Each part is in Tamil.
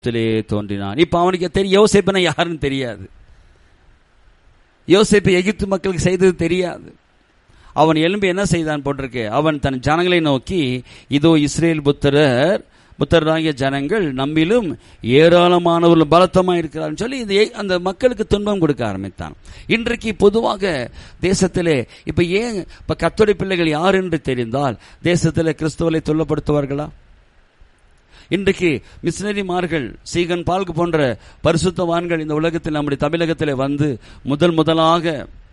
எகிப்திலே தோன்றினான் இப்ப அவனுக்கு தெரியும் யோசேப்பனை யாருன்னு தெரியாது யோசேப்பு எகிப்து மக்களுக்கு செய்தது தெரியாது அவன் எலும்பு என்ன செய்தான் போட்டிருக்கு அவன் தன் ஜனங்களை நோக்கி இதோ இஸ்ரேல் புத்திரர் புத்தராகிய ஜனங்கள் நம்மிலும் ஏராளமானவர்கள் பலத்தமா இருக்கிறார்னு சொல்லி இந்த ஏ- அந்த மக்களுக்கு துன்பம் கொடுக்க ஆரம்பித்தான் இன்றைக்கு பொதுவாக தேசத்திலே இப்ப ஏன் இப்ப கத்தோடி பிள்ளைகள் யார் என்று தெரிந்தால் தேசத்திலே கிறிஸ்துவலை தொல்லப்படுத்துவார்களா இன்றைக்கு மிஷினரிமார்கள் சீகன் பால்கு போன்ற பரிசுத்தவான்கள் இந்த உலகத்தில் நம்முடைய தமிழகத்தில் வந்து முதல் முதலாக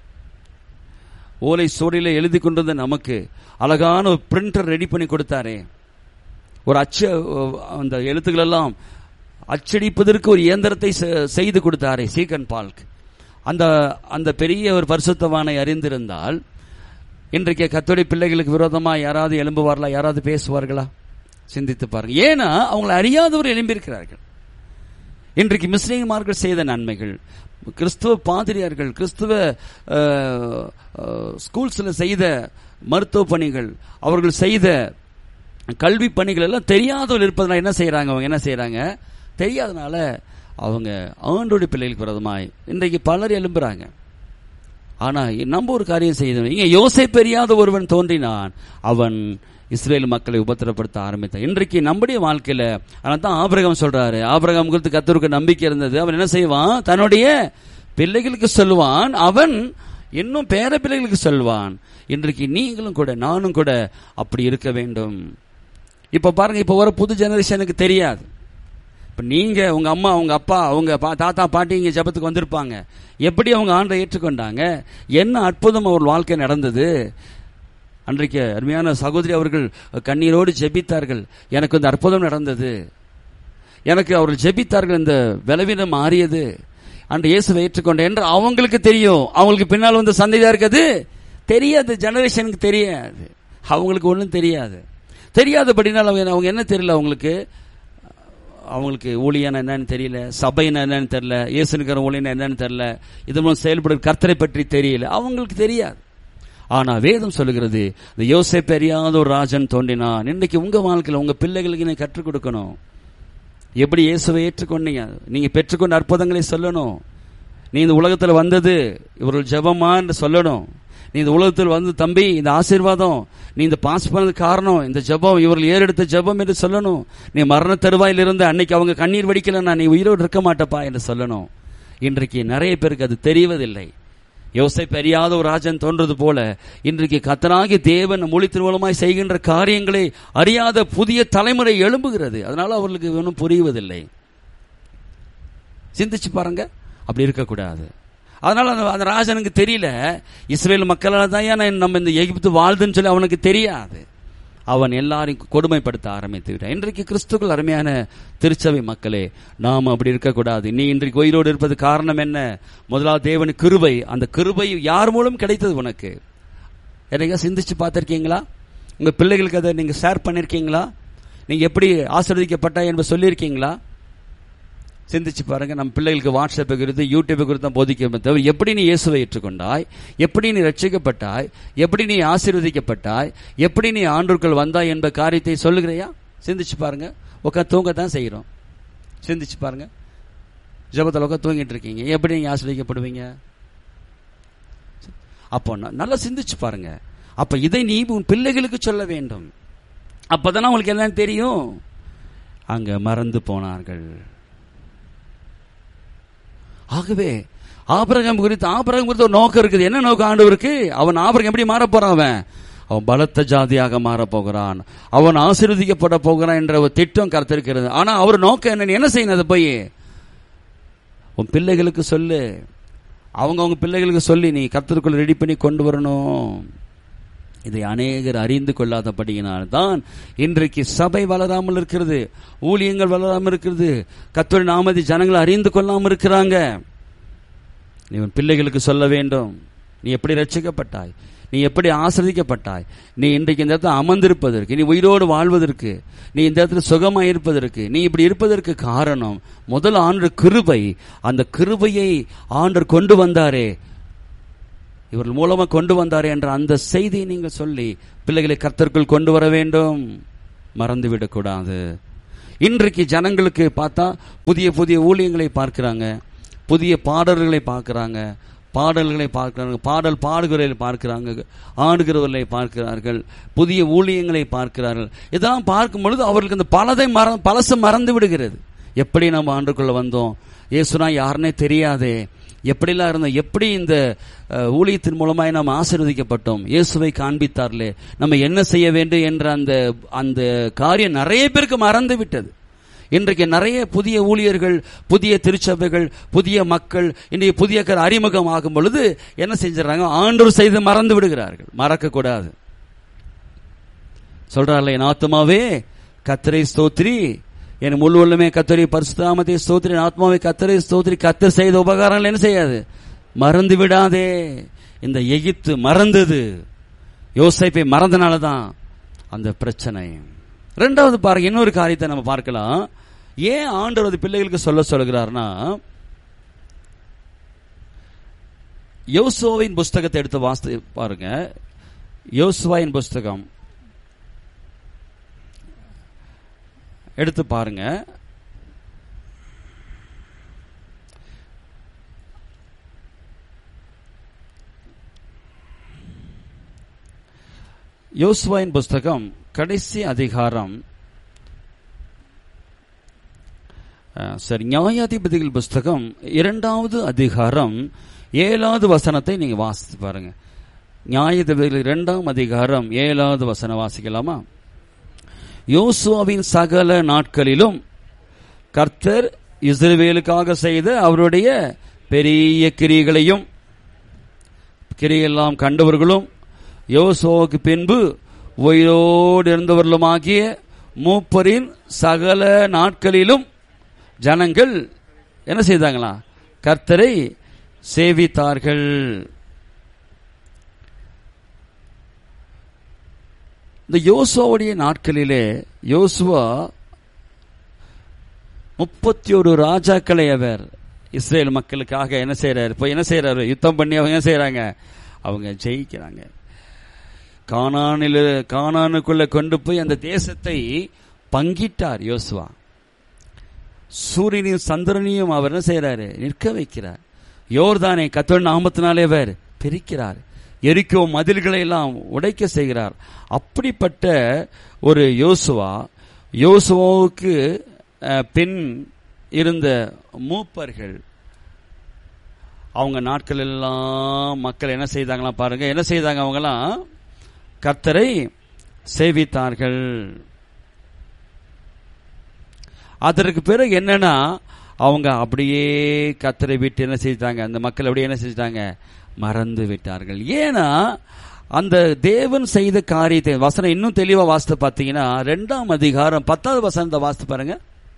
ஓலை சுவடியில எழுதி கொண்டிருந்த நமக்கு அழகான ஒரு பிரிண்டர் ரெடி பண்ணி கொடுத்தாரே ஒரு அச்ச அந்த எழுத்துக்கள் எல்லாம் அச்சடிப்பதற்கு ஒரு இயந்திரத்தை செ- செய்து கொடுத்தாரே சீகன் பால்க் அந்த அந்த பெரிய ஒரு பரிசுத்தவானை அறிந்திருந்தால் இன்றைக்கு கத்தோடி பிள்ளைகளுக்கு விரோதமா யாராவது எழும்புவார்களா யாராவது பேசுவார்களா சிந்தித்து பாருங்க ஏன்னா அவங்களை அறியாதவர் எழும்பியிருக்கிறார்கள் இன்றைக்கு முஸ்லீமார்கள் செய்த நன்மைகள் கிறிஸ்துவ பாதிரியார்கள் கிறிஸ்துவ அஹ், அஹ், ஸ்கூல்ஸ்ல செய்த மருத்துவ பணிகள் அவர்கள் செய்த கல்வி பணிகள் எல்லாம் தெரியாதவர்கள் இருப்பதனால என்ன செய்யறாங்க அவங்க என்ன செய்யறாங்க தெரியாதனால அவங்க ஆண்டோடைய பிள்ளைகளுக்கு விரோதமாய் இன்றைக்கு பலர் எழும்புறாங்க ஆனா நம்ம ஒரு காரியம் செய்தோம் இங்க யோசை பெரியாத ஒருவன் தோன்றினான் அவன் இஸ்ரேல் மக்களை உபத்திரப்படுத்த ஆரம்பித்தான் இன்றைக்கு நம்முடைய வாழ்க்கையில அதனால தான் ஆபிரகாம் சொல்றாரு ஆபிரகாம் குறித்து கத்தருக்கு நம்பிக்கை இருந்தது அவன் என்ன செய்வான் தன்னுடைய பிள்ளைகளுக்கு சொல்லுவான் அவன் இன்னும் பேர பிள்ளைகளுக்கு சொல்வான் இன்றைக்கு நீங்களும் கூட நானும் கூட அப்படி இருக்க வேண்டும் இப்ப பாருங்க இப்ப வர புது ஜெனரேஷனுக்கு தெரியாது இப்ப நீங்க உங்க அம்மா உங்க அப்பா உங்க பா- தாத்தா பாட்டி இங்க ஜெபத்துக்கு வந்திருப்பாங்க எப்படி அவங்க ஆண்டை ஏற்றுக்கொண்டாங்க என்ன அற்புதம் அவர் வாழ்க்கை நடந்தது அன்றைக்கு அருமையான சகோதரி அவர்கள் கண்ணீரோடு ஜெபித்தார்கள் எனக்கு இந்த அற்புதம் நடந்தது எனக்கு அவர்கள் ஜெபித்தார்கள் இந்த பலவீனம் மாறியது அன்று இயேசுவை ஏற்றுக்கொண்டேன் என்று அவங்களுக்கு தெரியும் அவங்களுக்கு பின்னால் வந்து சந்ததியா இருக்குது தெரியாது ஜெனரேஷனுக்கு தெரியாது அவங்களுக்கு ஒன்றும் தெரியாது தெரியாதபடினால் அவங்க அவங்க என்ன தெரியல அவங்களுக்கு அவங்களுக்கு ஊழியனா என்னன்னு தெரியல சபைனா என்னன்னு தெரியல இயேசுனுக்கிற ஊழியனா என்னன்னு தெரியல இது மூலம் செயல்படுற கர்த்தரை பற்றி தெரியல அவங்களுக்கு தெரியாது ஆனா வேதம் சொல்லுகிறது இந்த யோசேப்பு அறியாத ஒரு ராஜன் தோன்றினான் இன்னைக்கு உங்க வாழ்க்கையில உங்க பிள்ளைகளுக்கு நீ கற்றுக் கொடுக்கணும் எப்படி இயேசுவை ஏற்றுக்கொண்டீங்க நீங்க பெற்றுக்கொண்ட அற்புதங்களை சொல்லணும் நீ இந்த உலகத்துல வந்தது இவர்கள் ஜெபமா என்று சொல்லணும் நீ இந்த உலகத்தில் வந்து தம்பி இந்த ஆசீர்வாதம் நீ இந்த பாஸ் பண்ணது காரணம் இந்த ஜெபம் இவர்கள் ஏறெடுத்த ஜெபம் என்று சொல்லணும் நீ மரண தருவாயில் இருந்து அன்னைக்கு அவங்க கண்ணீர் வடிக்கலன்னா நீ உயிரோடு இருக்க மாட்டப்பா என்று சொல்லணும் இன்றைக்கு நிறைய பேருக்கு அது தெரிவதில்லை யோசை அறியாத ஒரு ராஜன் தோன்றது போல இன்றைக்கு கத்தனாகி தேவன் மொழித்தின் மூலமாய் செய்கின்ற காரியங்களை அறியாத புதிய தலைமுறை எழும்புகிறது அதனால அவர்களுக்கு ஒன்றும் புரிவதில்லை சிந்திச்சு பாருங்க அப்படி இருக்கக்கூடாது அதனால அந்த அந்த ராஜனுக்கு தெரியல இஸ்ரேல் மக்களால் தான் ஏன் நான் நம்ம இந்த எகிப்து வாழ்துன்னு சொல்லி அவனுக்கு தெரியாது அவன் எல்லாரையும் கொடுமைப்படுத்த ஆரம்பித்து விட்டான் இன்றைக்கு கிறிஸ்துக்கள் அருமையான திருச்சபை மக்களே நாம் அப்படி இருக்கக்கூடாது நீ இன்றைக்கு உயிரோடு இருப்பது காரணம் என்ன முதலாவது தேவன் கிருபை அந்த கிருபை யார் மூலம் கிடைத்தது உனக்கு என்னைக்கா சிந்திச்சு பார்த்திருக்கீங்களா உங்க பிள்ளைகளுக்கு அதை நீங்க ஷேர் பண்ணிருக்கீங்களா நீங்க எப்படி ஆசீர்வதிக்கப்பட்டா என்பது சொல்லியிருக்கீங்களா சிந்திச்சு பாருங்க நம்ம பிள்ளைகளுக்கு வாட்ஸ்அப்பை குறித்து யூடியூப்பை குறித்து தான் போதிக்க தவிர எப்படி நீ இயேசுவை ஏற்றுக்கொண்டாய் எப்படி நீ ரட்சிக்கப்பட்டாய் எப்படி நீ ஆசீர்வதிக்கப்பட்டாய் எப்படி நீ ஆண்டுக்குள் வந்தாய் என்ப காரியத்தை சொல்லுகிறையா சிந்திச்சு பாருங்க உட்காந்து தூங்க தான் செய்கிறோம் சிந்திச்சு பாருங்க ஜபத்தில் உட்காந்து தூங்கிட்டு இருக்கீங்க எப்படி நீங்க ஆசீர்வதிக்கப்படுவீங்க அப்போ ந- நல்லா சிந்திச்சு பாருங்க அப்ப இதை நீ உன் பிள்ளைகளுக்கு சொல்ல வேண்டும் அப்பதானே உங்களுக்கு எல்லாம் தெரியும் அங்க மறந்து போனார்கள் ஆகவே ஆபரகம் குறித்து ஆபரகம் குறித்து ஒரு நோக்கம் இருக்குது என்ன நோக்கம் ஆண்டவருக்கு அவன் ஆபரகம் எப்படி மாற போறான் அவன் அவன் பலத்த ஜாதியாக மாற போகிறான் அவன் ஆசீர்வதிக்கப்பட போகிறான் என்ற ஒரு திட்டம் கருத்திருக்கிறது ஆனா அவர் நோக்கம் என்ன நீ என்ன செய்யணும் அதை போய் உன் பிள்ளைகளுக்கு சொல்லு அவங்க அவங்க பிள்ளைகளுக்கு சொல்லி நீ கர்த்தருக்குள்ள ரெடி பண்ணி கொண்டு வரணும் இதை அநேகர் அறிந்து கொள்ளாதபடியினால் தான் இன்றைக்கு சபை வளராமல் இருக்கிறது ஊழியங்கள் வளராமல் இருக்கிறது கத்தோடி நாமதி ஜனங்களை அறிந்து கொள்ளாமல் இருக்கிறாங்க நீ உன் பிள்ளைகளுக்கு சொல்ல வேண்டும் நீ எப்படி ரட்சிக்கப்பட்டாய் நீ எப்படி ஆசிரதிக்கப்பட்டாய் நீ இன்றைக்கு இந்த இடத்துல அமர்ந்திருப்பதற்கு நீ உயிரோடு வாழ்வதற்கு நீ இந்த இடத்துல சுகமாய் இருப்பதற்கு நீ இப்படி இருப்பதற்கு காரணம் முதல் ஆண்டு கிருபை அந்த கிருபையை ஆண்டர் கொண்டு வந்தாரே இவர்கள் மூலமா கொண்டு வந்தாரே என்ற அந்த செய்தியை நீங்கள் சொல்லி பிள்ளைகளை கர்த்தருக்குள் கொண்டு வர வேண்டும் மறந்து விடக்கூடாது இன்றைக்கு ஜனங்களுக்கு பார்த்தா புதிய புதிய ஊழியங்களை பார்க்கிறாங்க புதிய பாடல்களை பார்க்கிறாங்க பாடல்களை பார்க்கிறாங்க பாடல் பாடுகிறவர்களை பார்க்கிறாங்க ஆடுகிறவர்களை பார்க்கிறார்கள் புதிய ஊழியங்களை பார்க்கிறார்கள் இதெல்லாம் பார்க்கும் பொழுது அவர்களுக்கு அந்த பலதை மற பழசு மறந்து விடுகிறது எப்படி நம்ம ஆண்டுக்குள்ள வந்தோம் இயேசுனா யாருன்னே தெரியாதே எப்படிலாம் இருந்தோம் எப்படி இந்த அஹ், ஊழியத்தின் மூலமாய் நாம் ஆசீர்வதிக்கப்பட்டோம் இயேசுவை காண்பித்தார்களே நம்ம என்ன செய்ய வேண்டும் என்ற அந்த அந்த காரியம் நிறைய பேருக்கு மறந்து விட்டது இன்றைக்கு நிறைய புதிய ஊழியர்கள் புதிய திருச்சபைகள் புதிய மக்கள் இன்றைக்கு புதிய கர் அறிமுகம் ஆகும் பொழுது என்ன செஞ்சிடறாங்க ஆண்டவர் செய்து மறந்து விடுகிறார்கள் மறக்க கூடாது சொல்றாருல என் ஆத்மாவே கத்தரை ஸ்தோத்ரி என் முழு உள்ளமே கத்தரி பரிசுத்தாமத்தை ஸ்தோத்ரி என் ஆத்மாவை கத்தரை ஸ்தோத்ரி கத்தர் செய்த உபகாரங்கள் என்ன செய்யாது மறந்து விடாதே இந்த எகிப்து மறந்தது யோசைப்பை மறந்தனால தான் அந்த பிரச்சனை ரெண்டாவது பாருங்க இன்னொரு காரியத்தை நம்ம பார்க்கலாம் ஏன் ஆண்டவர் அது பிள்ளைகளுக்கு சொல்ல சொல்கிறார்னா யோசுவாவின் புஸ்தகத்தை எடுத்து வாசித்து பாருங்க யோசுவாவின் புஸ்தகம் எடுத்து பாருங்க யோசுவாயின் புஸ்தகம் கடைசி அதிகாரம் அஹ், சரி நியாயாதிபதிகள் புஸ்தகம் இரண்டாவது அதிகாரம் ஏழாவது வசனத்தை நீங்க வாசித்து பாருங்க நியாயாதிபதிகள் இரண்டாம் அதிகாரம் ஏழாவது வசனம் வாசிக்கலாமா யோசுவாவின் சகல நாட்களிலும் கர்த்தர் இஸ்ரவேலுக்காக செய்த அவருடைய பெரிய கிரியைகளையும் கிரியெல்லாம் கண்டவர்களும் யோசுவாவுக்கு பின்பு உயிரோடு இருந்தவர்களுமாகிய மூப்பரின் சகல நாட்களிலும் ஜனங்கள் என்ன செய்தாங்களா கர்த்தரை சேவித்தார்கள் இந்த யோசுவாவுடைய நாட்களிலே யோசுவா முப்பத்தி ஒரு ராஜாக்களை அவர் இஸ்ரேல் மக்களுக்காக என்ன செய்யறாரு இப்போ என்ன செய்யறாரு யுத்தம் பண்ணி அவங்க என்ன செய்யறாங்க அவங்க ஜெயிக்கிறாங்க கானானில் கானானுக்குள்ள கொண்டு போய் அந்த தேசத்தை பங்கிட்டார் யோசுவா சூரியனையும் சந்திரனையும் அவர் என்ன செய்யறாரு நிற்க வைக்கிறார் யோர்தானை கத்தோட நாமத்தினாலே அவர் பிரிக்கிறார் எரிக்கோ மதில்களை எல்லாம் உடைக்க செய்கிறார் அப்படிப்பட்ட ஒரு யோசுவா யோசுவாவுக்கு அஹ், பின் இருந்த மூப்பர்கள் அவங்க நாட்கள் எல்லாம் மக்கள் என்ன செய்தாங்களா பாருங்க என்ன செய்தாங்க அவங்கலாம் கர்த்தரை சேவித்தார்கள் அதற்கு பிறகு என்னன்னா அவங்க அப்படியே கத்தரை விட்டு என்ன செஞ்சிட்டாங்க அந்த மக்கள் அப்படியே என்ன செஞ்சிட்டாங்க மறந்து விட்டார்கள் ஏன்னா அந்த தேவன் செய்த காரியத்தை வசனம் இன்னும் தெளிவா வாசித்து பார்த்தீங்கன்னா ரெண்டாம் அதிகாரம் பத்தாவது வசனத்தை வாசித்து பாருங்க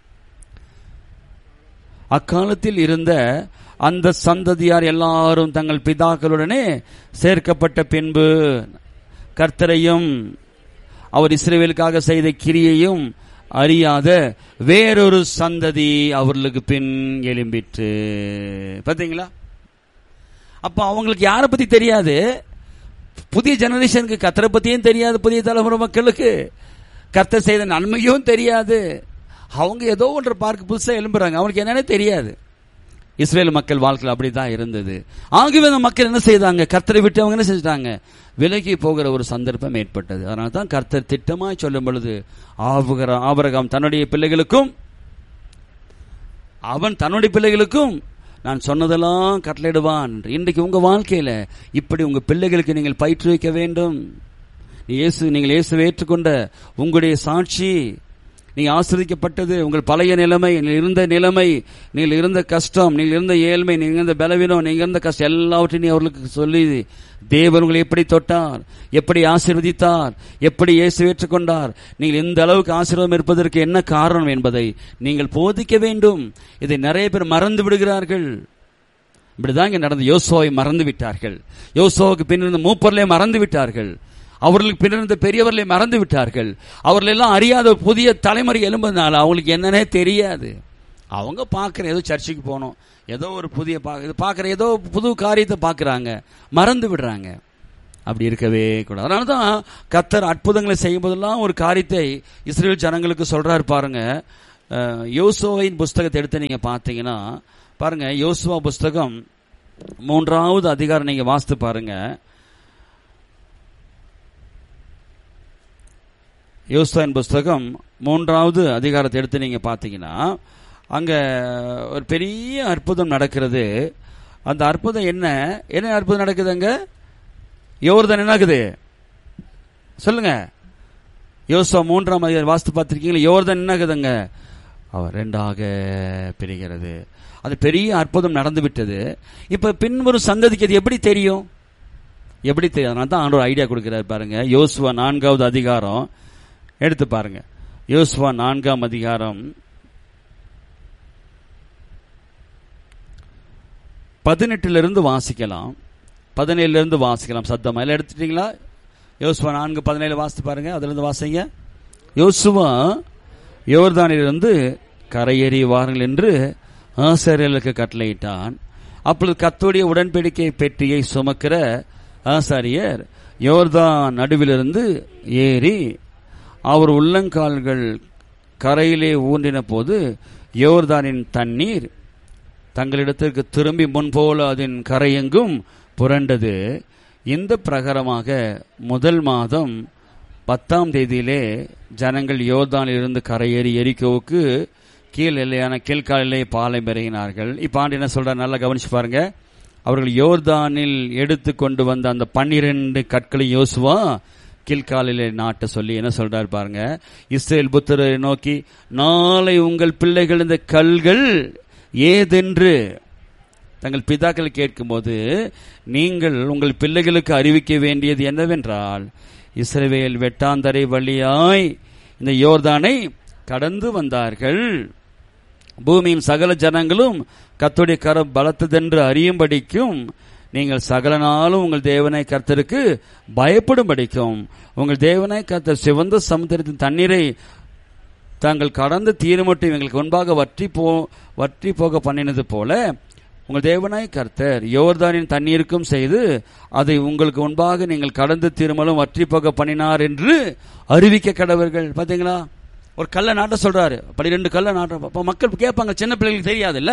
அக்காலத்தில் இருந்த அந்த சந்ததியார் எல்லாரும் தங்கள் பிதாக்களுடனே சேர்க்கப்பட்ட பின்பு கர்த்தரையும் அவர் இஸ்ரேவேலுக்காக செய்த கிரியையும் அறியாத வேறொரு சந்ததி அவர்களுக்கு பின் எழும்பிற்று பாத்தீங்களா அப்ப அவங்களுக்கு யாரை பத்தி தெரியாது புதிய ஜெனரேஷனுக்கு கத்தரை பத்தியும் தெரியாது புதிய தலைமுறை மக்களுக்கு கர்த்தர் செய்த நன்மையும் தெரியாது அவங்க ஏதோ ஒன்று பார்க்க புதுசா எழும்புறாங்க அவங்களுக்கு என்னன்னே தெரியாது இஸ்ரேல் மக்கள் வாழ்க்கையில் அப்படிதான் இருந்தது ஆகவே அந்த மக்கள் என்ன செய்தாங்க கர்த்தரை விட்டு அவங்க என்ன செஞ்சிட்டாங்க விலகி போகிற ஒரு சந்தர்ப்பம் ஏற்பட்டது அதனால தான் கர்த்தர் திட்டமாய் சொல்லும் பொழுது ஆபுகர ஆபரகம் தன்னுடைய பிள்ளைகளுக்கும் அவன் தன்னுடைய பிள்ளைகளுக்கும் நான் சொன்னதெல்லாம் கட்டளையிடுவான் இன்றைக்கு உங்க வாழ்க்கையில இப்படி உங்க பிள்ளைகளுக்கு நீங்கள் பயிற்றுவிக்க வேண்டும் நீ இயேசு நீங்கள் இயேசுவை ஏற்றுக்கொண்ட உங்களுடைய சாட்சி நீ ஆசிரிக்கப்பட்டது உங்கள் பழைய நிலைமை நீங்கள் இருந்த நிலைமை நீங்கள் இருந்த கஷ்டம் நீங்கள் இருந்த ஏழ்மை நீங்கள் இருந்த பலவீனம் நீங்கள் இருந்த கஷ்டம் எல்லாவற்றையும் நீ அவர்களுக்கு சொல்லி தேவன் உங்களை எப்படி தொட்டார் எப்படி ஆசீர்வதித்தார் எப்படி இயேசு ஏற்றுக்கொண்டார் நீங்கள் இந்த அளவுக்கு ஆசீர்வாதம் இருப்பதற்கு என்ன காரணம் என்பதை நீங்கள் போதிக்க வேண்டும் இதை நிறைய பேர் மறந்து விடுகிறார்கள் இப்படிதான் இங்க நடந்த யோசுவாவை மறந்து விட்டார்கள் யோசுவாவுக்கு பின்னிருந்த மூப்பர்களை மறந்து விட்டார்கள் அவர்களுக்கு பின்னிருந்த பெரியவர்களை மறந்து விட்டார்கள் அவர்கள் எல்லாம் அறியாத ஒரு புதிய தலைமுறை எழும்புறதுனால அவங்களுக்கு என்னன்னே தெரியாது அவங்க பார்க்குற ஏதோ சர்ச்சுக்கு போகணும் ஏதோ ஒரு புதிய பா இது பார்க்குற ஏதோ புது காரியத்தை பார்க்குறாங்க மறந்து விடுறாங்க அப்படி இருக்கவே கூடாது அதனால தான் கத்தர் அற்புதங்களை செய்யும் போதெல்லாம் ஒரு காரியத்தை இஸ்ரேல் ஜனங்களுக்கு சொல்றாரு பாருங்க அஹ், யோசுவாவின் புஸ்தகத்தை எடுத்து நீங்க பார்த்தீங்கன்னா பாருங்க யோசுவா புஸ்தகம் மூன்றாவது அதிகாரம் நீங்க வாசித்து பாருங்க யோசுவாவின் புஸ்தகம் மூன்றாவது அதிகாரத்தை எடுத்து நீங்க பார்த்தீங்கன்னா அங்க ஒரு பெரிய அற்புதம் நடக்கிறது அந்த அற்புதம் என்ன என்ன அற்புதம் நடக்குது அங்க யோர்தான் என்ன ஆகுது சொல்லுங்க யோசுவா மூன்றாம் அதிகாரம் வாஸ்து பார்த்திருக்கீங்களா யோர்தான் என்ன ஆகுதுங்க அவர் ரெண்டாக பிரிகிறது அது பெரிய அற்புதம் நடந்து விட்டது இப்ப பின்வரும் சங்கதிக்கு அது எப்படி தெரியும் எப்படி தெரியும் அதனால தான் ஆண்டவர் ஐடியா கொடுக்கிறார் பாருங்க யோசுவா நான்காவது அதிகாரம் எடுத்து பாருங்க யோசுவா நான்காம் அதிகாரம் பதினெட்டுல இருந்து வாசிக்கலாம் பதினேழுல இருந்து வாசிக்கலாம் சத்தமா எல்லாம் எடுத்துட்டீங்களா யோசுவா நான்கு பதினேழு வாசித்து பாருங்க அதுல இருந்து வாசிங்க யோசுவா யோர்தானிலிருந்து கரையேறி வாருங்கள் என்று ஆசாரியர்களுக்கு கட்டளையிட்டான் அப்பொழுது கத்தோடைய உடன்படிக்கை பெட்டியை சுமக்கிற ஆசாரியர் யோர்தான் நடுவிலிருந்து ஏறி அவர் உள்ளங்கால்கள் கரையிலே ஊன்றின போது யோர்தானின் தண்ணீர் தங்களிடத்திற்கு திரும்பி முன்போல அதன் கரையெங்கும் புரண்டது இந்த பிரகாரமாக முதல் மாதம் பத்தாம் தேதியிலே ஜனங்கள் யோர்தானில் இருந்து கரையேறி எரிக்கோவுக்கு கீழ் எல்லையான கீழ்காலிலே பாலை பெறுகினார்கள் இப்ப ஆண்டு என்ன சொல்றார் நல்லா கவனிச்சு பாருங்க அவர்கள் யோர்தானில் எடுத்து கொண்டு வந்த அந்த பன்னிரண்டு கற்களை யோசுவா கீழ்காலிலே நாட்ட சொல்லி என்ன சொல்றாரு பாருங்க இஸ்ரேல் புத்தரை நோக்கி நாளை உங்கள் பிள்ளைகள் இந்த கல்கள் ஏதென்று தங்கள் பிதாக்கள் கேட்கும்போது நீங்கள் உங்கள் பிள்ளைகளுக்கு அறிவிக்க வேண்டியது என்னவென்றால் இஸ்ரவேல் வெட்டாந்தரை வழியாய் இந்த யோர்தானை கடந்து வந்தார்கள் பூமியின் சகல ஜனங்களும் கத்துடைய கரம் பலத்ததென்று அறியும்படிக்கும் நீங்கள் சகல நாளும் உங்கள் தேவனை கர்த்தருக்கு பயப்படும்படிக்கும் உங்கள் தேவனை கர்த்தர் சிவந்த சமுத்திரத்தின் தண்ணீரை தாங்கள் கடந்து தீருமட்டும் எங்களுக்கு முன்பாக வற்றி போ வற்றி போக பண்ணினது போல உங்கள் தேவனாய் கர்த்தர் யோர்தானின் தண்ணீருக்கும் செய்து அதை உங்களுக்கு முன்பாக நீங்கள் கடந்து திருமலும் வற்றி போக பண்ணினார் என்று அறிவிக்க கடவர்கள் பாத்தீங்களா ஒரு கல்லை நாட்ட சொல்றாரு அப்படி ரெண்டு கல்லை நாட்ட அப்ப மக்கள் கேட்பாங்க சின்ன பிள்ளைகளுக்கு தெரியாதுல்ல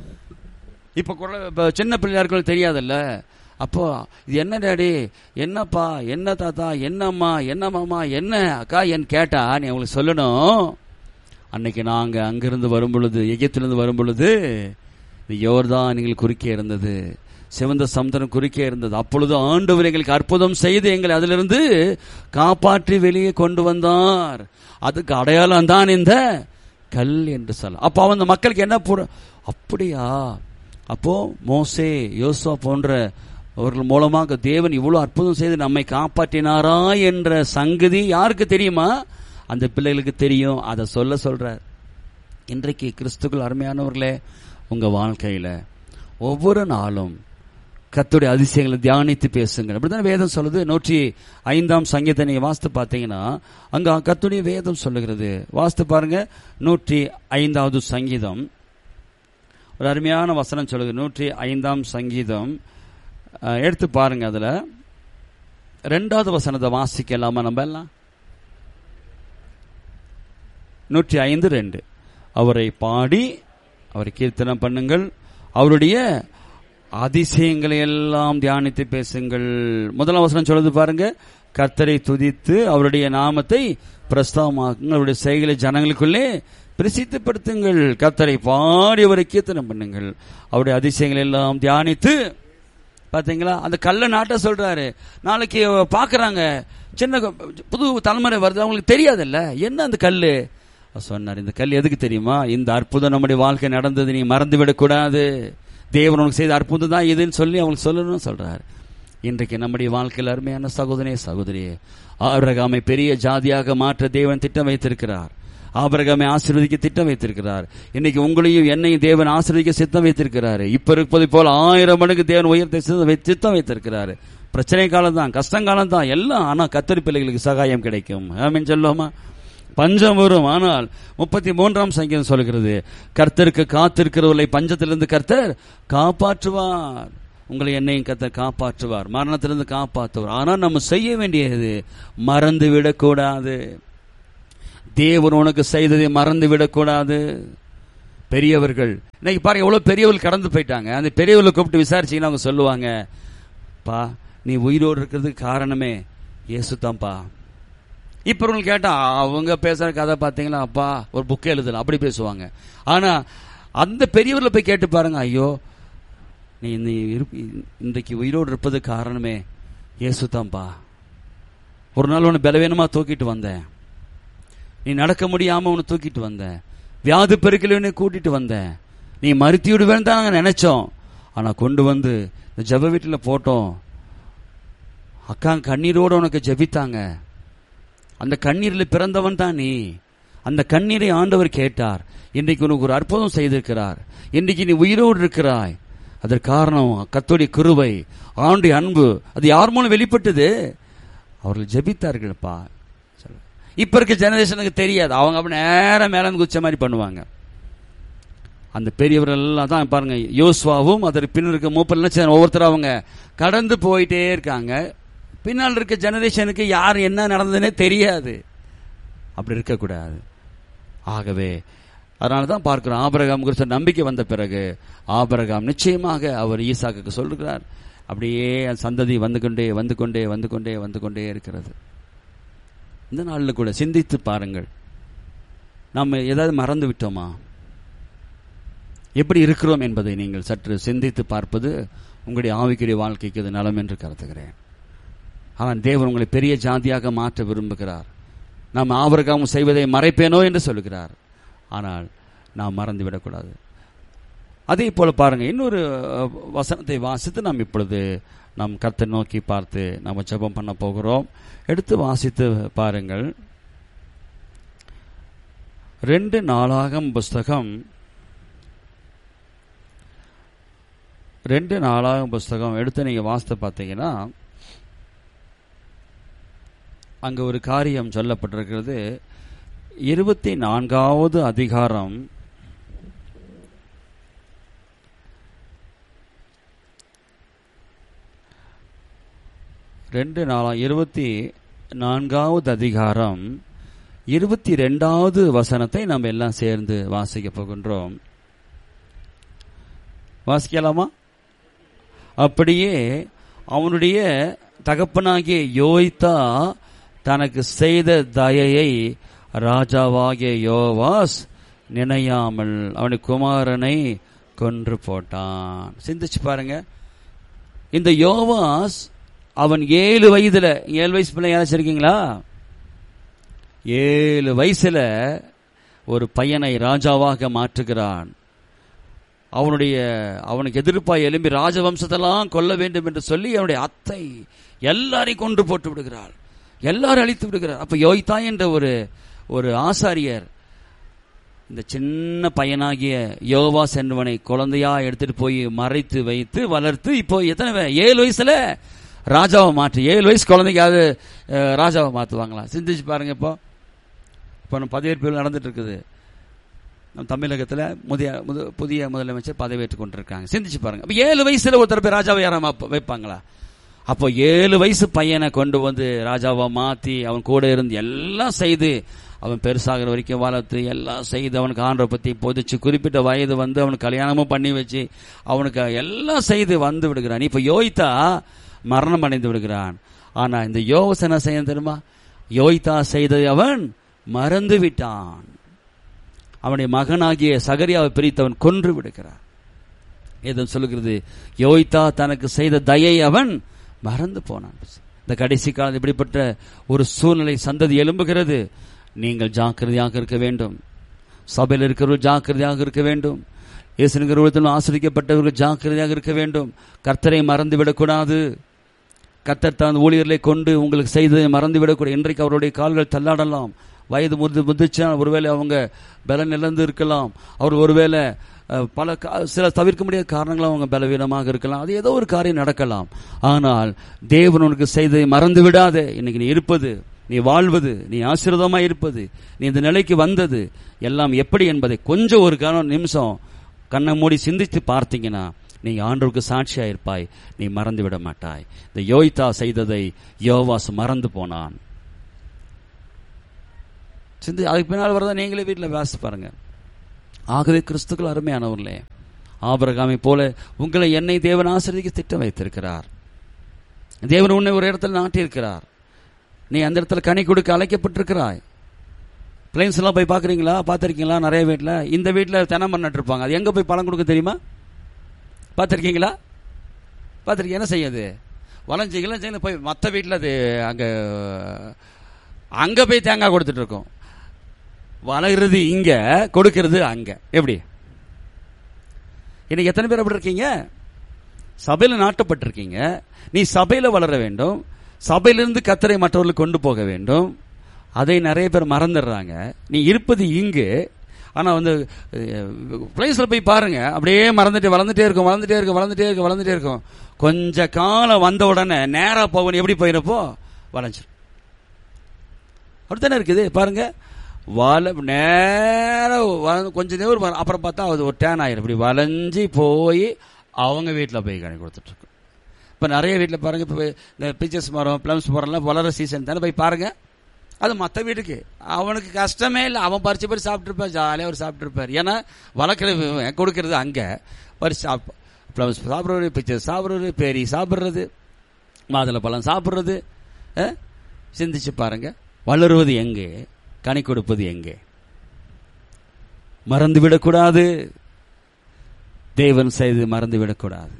இப்ப குற- இப்ப சின்ன பிள்ளையார்களுக்கு தெரியாதுல்ல அப்போ இது என்ன டாடி என்னப்பா என்ன தாத்தா என்னம்மா என்ன மாமா என்ன அக்கா என் கேட்டா நீ உங்களுக்கு சொல்லணும் அன்னைக்கு நாங்க அங்கிருந்து வரும் பொழுது எகிப்திலிருந்து வரும் பொழுது இது யோர்தான் எங்களுக்கு குறுக்கே இருந்தது சிவந்த சமுத்திரம் குறுக்கே இருந்தது அப்பொழுது ஆண்டவர் எங்களுக்கு அற்புதம் செய்து எங்களை அதிலிருந்து காப்பாற்றி வெளியே கொண்டு வந்தார் அதுக்கு அடையாளம் தான் இந்த கல் என்று சொல்ல அப்போ அந்த மக்களுக்கு என்ன புற அப்படியா அப்போ மோசே யோசுவா போன்ற அவர்கள் மூலமாக தேவன் இவ்வளவு அற்புதம் செய்து நம்மை காப்பாற்றினாரா என்ற சங்கதி யாருக்கு தெரியுமா அந்த பிள்ளைகளுக்கு தெரியும் அதை சொல்ல சொல்றார் இன்றைக்கு கிறிஸ்துக்கள் அருமையானவர்களே உங்க வாழ்க்கையில ஒவ்வொரு நாளும் கர்த்தருடைய அதிசயங்களை தியானித்து பேசுங்கள் அப்படிதான் வேதம் சொல்லுது நூற்றி ஐந்தாம் சங்கீதத்தை நீங்க வாசித்து பார்த்தீங்கன்னா அங்க கர்த்தருடைய வேதம் சொல்லுகிறது வாசித்து பாருங்க நூற்றி ஐந்தாவது சங்கீதம் ஒரு அருமையான வசனம் சொல்லுது நூற்றி ஐந்தாம் சங்கீதம் அஹ், எடுத்து பாருங்க அதுல ரெண்டாவது வசனத்தை வாசிக்கலாமா நம்ம எல்லாம் நூற்றி ஐந்து ரெண்டு அவரை பாடி அவரை கீர்த்தனம் பண்ணுங்கள் அவருடைய அதிசயங்களை எல்லாம் தியானித்து பேசுங்கள் முதலாம் வசனம் சொல்லுது பாருங்க கர்த்தரை துதித்து அவருடைய நாமத்தை பிரஸ்தாவமாக்குங்கள் அவருடைய செயலை ஜனங்களுக்குள்ளே பிரசித்தப்படுத்துங்கள் கர்த்தரை பாடி அவரை கீர்த்தனம் பண்ணுங்கள் அவருடைய அதிசயங்களை எல்லாம் தியானித்து பாத்தீங்களா அந்த கல்ல நாட்ட சொல்றாரு நாளைக்கு பாக்குறாங்க சின்ன கு- புது தலைமுறை வருது அவங்களுக்கு தெரியாதுல்ல என்ன அந்த கல்லு அவர் சொன்னார் இந்த கல் எதுக்கு தெரியுமா இந்த அற்புதம் நம்முடைய வாழ்க்கை நடந்தது நீ மறந்து விடக்கூடாது தேவன் உனக்கு செய்த அற்புதம் தான் இதுன்னு சொல்லி அவங்களுக்கு சொல்லணும்னு சொல்றாரு இன்றைக்கு நம்முடைய வாழ்க்கையில் அருமையான சகோதரே சகோதரியே ஆபிரகாமை பெரிய ஜாதியாக மாற்ற தேவன் திட்டம் வைத்திருக்கிறார் ஆபிரகாமை ஆசீர்வதிக்க திட்டம் வைத்திருக்கிறார் இன்னைக்கு உங்களையும் என்னையும் தேவன் ஆசீர்வதிக்க சித்தம் வைத்திருக்கிறாரு இப்ப இருப்பது போல ஆயிரம் மடங்கு தேவன் உயர்த்த சித்தம் வை- சித்தம் வைத்திருக்கிறாரு பிரச்சனை காலம் தான் கஷ்டங்காலம் தான் எல்லாம் ஆனா கத்தரி பிள்ளைகளுக்கு சகாயம் கிடைக்கும் ஆமென் சொல்லுவோமா பஞ்சம் வரும் ஆனால் முப்பத்தி மூன்றாம் சங்கீதம் சொல்கிறது கர்த்தருக்கு காத்திருக்கிறவர்களை பஞ்சத்திலிருந்து கர்த்தர் காப்பாற்றுவார் உங்களை என்னையும் கர்த்தர் காப்பாற்றுவார் மரணத்திலிருந்து காப்பாற்றுவார் ஆனால் நம்ம செய்ய வேண்டியது மறந்து விடக்கூடாது தேவன் உனக்கு செய்ததை மறந்து விடக்கூடாது பெரியவர்கள் இன்னைக்கு பாருங்க எவ்வளவு பெரியவர்கள் கடந்து போயிட்டாங்க அந்த பெரியவர்களை கூப்பிட்டு விசாரிச்சீங்கன்னா அவங்க சொல்லுவாங்க பா நீ உயிரோடு இருக்கிறதுக்கு காரணமே இயேசு தான்ப்பா இப்ப உங்களுக்கு கேட்டா அவங்க பேசுற கதை பாத்தீங்களா அப்பா ஒரு புக்கே எழுதலாம் அப்படி பேசுவாங்க ஆனா அந்த பெரியவர்களை போய் கேட்டு பாருங்க ஐயோ நீ நீ இருப்- இன்றைக்கு உயிரோடு இருப்பதுக்கு காரணமே இயேசு தான்ப்பா ஒரு நாள் உன்னை பலவீனமா தூக்கிட்டு வந்தேன் நீ நடக்க முடியாம உன்னை தூக்கிட்டு வந்தேன் வியாதி பெருக்கலன்னு கூட்டிட்டு வந்தேன் நீ மறுத்தி விடுவேன்னு தான் நாங்க நினைச்சோம் ஆனா கொண்டு வந்து இந்த ஜெப வீட்டில் போட்டோம் அக்கா கண்ணீரோட உனக்கு ஜெபித்தாங்க அந்த கண்ணீரில் பிறந்தவன் தான் நீ அந்த கண்ணீரை ஆண்டவர் கேட்டார் இன்றைக்கு உனக்கு ஒரு அற்புதம் செய்திருக்கிறார் இன்றைக்கு நீ உயிரோடு இருக்கிறாய் அதற்கு காரணம் கர்த்தருடைய கிருபை ஆண்டுடைய அன்பு அது யார் மூலம் வெளிப்பட்டது அவர்கள் ஜெபித்தார்கள்ப்பா சொல்ல. இப்ப இருக்க ஜெனரேஷனுக்கு தெரியாது அவங்க அப்படி நேரம் மேல இருந்து குச்ச மாதிரி பண்ணுவாங்க அந்த பெரியவர்கள் எல்லாம் தான் பாருங்க யோசுவாவும் அதற்கு பின்னர் இருக்க மூப்பர் ஒவ்வொருத்தரும் அவங்க கடந்து போயிட்டே இருக்காங்க பின்னால் இருக்க ஜெனரேஷனுக்கு யார் என்ன நடந்ததுன்னே தெரியாது அப்படி இருக்கக்கூடாது ஆகவே அதனால தான் பார்க்கிறோம் ஆபரகாம் குறித்த நம்பிக்கை வந்த பிறகு ஆபரகாம் நிச்சயமாக அவர் ஈசாக்குக்கு சொல்லுகிறார் அப்படியே அந்த சந்ததி வந்து கொண்டே வந்து கொண்டே வந்து கொண்டே வந்து கொண்டே இருக்கிறது இந்த நாளில் கூட சிந்தித்து பாருங்கள் நம்ம ஏதாவது மறந்து விட்டோமா எப்படி இருக்கிறோம் என்பதை நீங்கள் சற்று சிந்தித்து பார்ப்பது உங்களுடைய ஆவிக்குரிய வாழ்க்கைக்கு அது நலம் என்று கருதுகிறேன் அவன் தேவன் உங்களை பெரிய ஜாதியாக மாற்ற விரும்புகிறார் நாம் ஆபரகாம் செய்வதை மறைப்பேனோ என்று சொல்லுகிறார் ஆனால் நாம் மறந்து விடக்கூடாது அதே போல பாருங்க இன்னொரு அஹ், வசனத்தை வாசித்து நாம் இப்பொழுது நாம் கர்த்தர் நோக்கி பார்த்து நாம் ஜெபம் பண்ண போகிறோம் எடுத்து வாசித்து பாருங்கள் ரெண்டு நாளாகம் புஸ்தகம் ரெண்டு நாளாகம் புஸ்தகம் எடுத்து நீங்க வாசித்து பார்த்தீங்கன்னா அங்க ஒரு காரியம் சொல்லப்பட்டிருக்கிறது இருபத்தி நான்காவது அதிகாரம் ரெண்டு நாலாம் இருபத்தி நான்காவது அதிகாரம் இருபத்தி ரெண்டாவது வசனத்தை நாம் எல்லாம் சேர்ந்து வாசிக்க போகின்றோம் வாசிக்கலாமா அப்படியே அவனுடைய தகப்பனாகிய யோய்தா தனக்கு செய்த தயையை ராஜாவாகிய யோவாஸ் நினையாமல் அவனுடைய குமாரனை கொன்று போட்டான் சிந்திச்சு பாருங்க இந்த யோவாஸ் அவன் ஏழு வயதுல ஏழு வயசு பிள்ளை யாராச்சும் இருக்கீங்களா ஏழு வயசுல ஒரு பையனை ராஜாவாக மாற்றுகிறான் அவனுடைய அவனுக்கு எதிர்ப்பாய் எழும்பி ராஜவம்சத்தெல்லாம் கொல்ல வேண்டும் என்று சொல்லி அவனுடைய அத்தை எல்லாரையும் கொன்று போட்டு விடுகிறாள் எல்லாரும் அழித்து விடுகிறார் அப்ப யோய்தா என்ற ஒரு ஒரு ஆசாரியர் இந்த சின்ன பையனாகிய யோவாஸ் என்பவனை குழந்தையா எடுத்துட்டு போய் மறைத்து வைத்து வளர்த்து இப்போ எத்தனை வய- ஏழு வயசுல ராஜாவை மாற்றி ஏழு வயசு குழந்தைக்காவது அஹ், ராஜாவை மாத்துவாங்களா சிந்திச்சு பாருங்க இப்போ இப்போ நம்ம பதவியேற்பு நடந்துட்டு இருக்குது நம்ம தமிழகத்துல முதிய முது- புதிய முதலமைச்சர் பதவியேற்றுக் கொண்டிருக்காங்க சிந்திச்சு பாருங்க அப்ப ஏழு வயசுல ஒருத்தர் போய் ராஜாவை யாரும் மாப்ப- வைப்பாங்களா அப்போ ஏழு வயசு பையனை கொண்டு வந்து ராஜாவா மாத்தி அவன் கூட இருந்து எல்லாம் செய்து அவன் பெருசாகிற வரைக்கும் வளர்த்து எல்லாம் செய்து அவனுக்கு ஆண்டரை பத்தி பொதிச்சு குறிப்பிட்ட வயது வந்து அவனுக்கு கல்யாணமும் பண்ணி வச்சு அவனுக்கு எல்லாம் செய்து வந்து விடுகிறான் இப்ப யோய்தா மரணம் அடைந்து விடுகிறான் ஆனா இந்த யோவஸ் என்ன செய்ய தெரியுமா யோய்தா செய்ததை அவன் மறந்து விட்டான் அவனுடைய மகனாகிய சகரியாவை பிரித்தவன் கொன்று விடுகிறான் ஏதோ சொல்லுகிறது யோய்தா தனக்கு செய்த தயை அவன் மறந்து போனான் இந்த கடைசி காலம் இப்படிப்பட்ட ஒரு சூழ்நிலை சந்ததி எழும்புகிறது நீங்கள் ஜாக்கிரதையாக இருக்க வேண்டும் சபையில் இருக்கிறவர்கள் ஜாக்கிரதையாக இருக்க வேண்டும் இயேசுங்கிறவர்களும் ஆசிரிக்கப்பட்டவர்கள் ஜாக்கிரதையாக இருக்க வேண்டும் கர்த்தரை மறந்து விடக்கூடாது கர்த்தர் தன் ஊழியர்களை கொண்டு உங்களுக்கு செய்ததை மறந்து விடக்கூடாது இன்றைக்கு அவருடைய கால்கள் தள்ளாடலாம் வயது முது முதிச்சா ஒருவேளை அவங்க பலன் இழந்து இருக்கலாம் அவர் ஒருவேளை அஹ், பல கா- சில தவிர்க்க முடியாத காரணங்களும் அவங்க பலவீனமாக இருக்கலாம் அது ஏதோ ஒரு காரியம் நடக்கலாம் ஆனால் தேவன் உனக்கு செய்ததை மறந்து விடாதே இன்னைக்கு நீ இருப்பது நீ வாழ்வது நீ ஆசீர்வாதமா இருப்பது நீ இந்த நிலைக்கு வந்தது எல்லாம் எப்படி என்பதை கொஞ்சம் ஒரு கணம் நிமிஷம் கண்ணை மூடி சிந்தித்து பார்த்தீங்கன்னா நீ ஆண்டவருக்கு சாட்சியா இருப்பாய் நீ மறந்து விட மாட்டாய் இந்த யோய்தா செய்ததை யோவாஸ் மறந்து போனான் சிந்தி அதுக்கு பின்னால் வரதான் நீங்களே வீட்டில் வாசித்து பாருங்க ஆகவே கிறிஸ்துக்கள் அருமையானவர்களே ஆபரகாமை போல உங்களை என்னை தேவன் ஆசிரியக்க திட்டம் வைத்திருக்கிறார் தேவன் உன்னை ஒரு இடத்துல நாட்டியிருக்கிறார் நீ அந்த இடத்துல கனி கொடுக்க அழைக்கப்பட்டிருக்கிறாய் பிளைன்ஸ் எல்லாம் போய் பார்க்குறீங்களா பார்த்துருக்கீங்களா நிறைய வீட்டில் இந்த வீட்டில் தென்னை மரம் நட்டுருப்பாங்க அது எங்கே போய் பழம் கொடுக்க தெரியுமா பார்த்துருக்கீங்களா பார்த்துருக்கீங்க என்ன செய்யாது வளைஞ்சிக்கலாம் செய்யல போய் மற்ற வீட்டில் அது அங்கே அங்கே போய் தேங்காய் கொடுத்துட்டு இருக்கோம் வளர்கிறது இங்கே கொடுக்கிறது அங்கே எப்படி இன்னைக்கு எத்தனை பேர் அப்படி இருக்கீங்க சபையில் நாட்டப்பட்டிருக்கீங்க நீ சபையில் வளர வேண்டும் சபையிலிருந்து கத்தரை மற்றவர்களுக்கு கொண்டு போக வேண்டும் அதை நிறைய பேர் மறந்துடுறாங்க நீ இருப்பது இங்கு ஆனால் வந்து பிளேஸில் போய் பாருங்க அப்படியே மறந்துட்டு வளர்ந்துட்டே இருக்கும் வளர்ந்துட்டே இருக்கும் வளர்ந்துட்டே இருக்கும் வளர்ந்துட்டே இருக்கும் கொஞ்ச காலம் வந்த உடனே நேராக போகணும் எப்படி போயினப்போ வளைஞ்சிரும் அப்படித்தானே இருக்குது பாருங்க வள நேரம் கொஞ்ச நேரம் அப்புறம் பார்த்தா அது ஒரு டேன் ஆயிரும் இப்படி வளைஞ்சி போய் அவங்க வீட்டில் போய் கணி கொடுத்துட்ருக்கோம் இப்போ நிறைய வீட்டில் பாருங்கள் இப்போ இந்த பிச்சர்ஸ் மரம் ப்ளம்ஸ் மரம்லாம் வளர சீசன் தானே போய் பாருங்கள் அது மற்ற வீட்டுக்கு அவனுக்கு கஷ்டமே இல்லை அவன் பறிச்சு பறிச்சு சாப்பிட்ருப்பார் ஜாலியாக அவர் சாப்பிட்ருப்பார் ஏன்னா வளர்க்குறது கொடுக்கறது அங்கே பறிச்சு சாப் ப்ளம்ஸ் சாப்பிட்றது பிச்சர்ஸ் சாப்பிட்றது பேரி சாப்பிட்றது மாதுளை பழம் சாப்பிட்றது சிந்திச்சு பாருங்க வளருவது எங்கே கனி கொடுப்பது எங்கே மறந்து விடக்கூடாது தேவன் செய்து மறந்து விடக்கூடாது